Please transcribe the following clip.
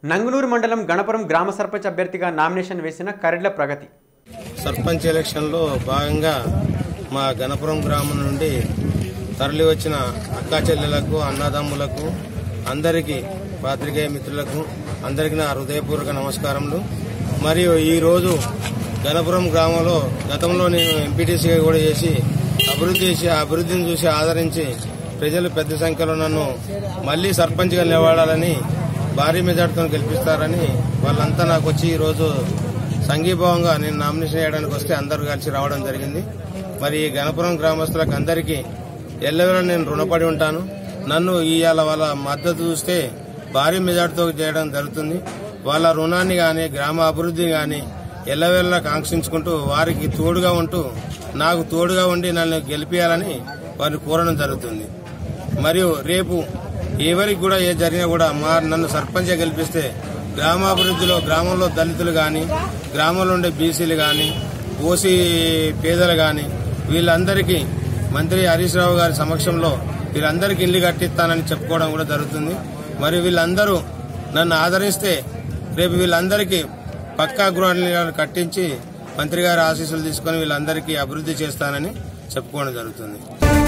నంగునూరు మండలం గణపురం గ్రామ సర్పంచ్ అభ్యర్థిగా నామినేషన్ వేసిన కరెడ్ల ప్రగతి సర్పంచ్ ఎలక్షన్లో భాగంగా మా గణపురం గ్రామం నుండి తరలి వచ్చిన అక్కా చెల్లెలకు అన్నదమ్ములకు అందరికీ పాత్రికేయ మిత్రులకు అందరికీ నా హృదయపూర్వక నమస్కారములు మరియు ఈరోజు గణపురం గ్రామంలో గతంలో నేను ఎంపీటీసీగా కూడా చేసి అభివృద్ధి చేసి ఆ అభివృద్ధిని చూసి ఆదరించి ప్రజలు పెద్ద సంఖ్యలో నన్ను మళ్లీ సర్పంచ్గా నిలబడాలని భారీ మెజార్టీతో గెలిపిస్తారని వాళ్ళంతా నాకు వచ్చి ఈరోజు సంఘీభావంగా నేను నామినేషన్ చేయడానికి వస్తే అందరూ కలిసి రావడం జరిగింది మరి ఈ గణపురం గ్రామస్తులకు అందరికీ ఎల్లవేళ నేను రుణపడి ఉంటాను నన్ను ఇవాళ వాళ్ళ మద్దతు చూస్తే భారీ మెజార్టీతో చేయడం జరుగుతుంది వాళ్ళ రుణాన్ని గాని గ్రామ అభివృద్ధి గాని ఎల్లవేళ కాంక్షించుకుంటూ వారికి తోడుగా ఉంటూ నాకు తోడుగా ఉండి నన్ను గెలిపించాలని వారిని కోరడం జరుగుతుంది మరియు రేపు ఎవరికి కూడా ఏ జరిగినా కూడా మా నన్ను సర్పంచ్గా గెలిపిస్తే గ్రామాభివృద్ధిలో గ్రామంలో దళితులు గాని గ్రామంలో ఉండే బీసీలు గాని ఓసీ పేదలు గాని వీళ్ళందరికీ మంత్రి హరీష్ రావు గారి సమక్షంలో వీళ్ళందరికీ ఇల్లు కట్టిస్తానని చెప్పుకోవడం కూడా జరుగుతుంది మరి వీళ్ళందరూ నన్ను ఆదరిస్తే రేపు వీళ్ళందరికీ పక్కా గృహాలను కట్టించి మంత్రి గారి ఆశీస్సులు తీసుకుని వీళ్ళందరికీ అభివృద్ధి చేస్తానని చెప్పుకోవడం జరుగుతుంది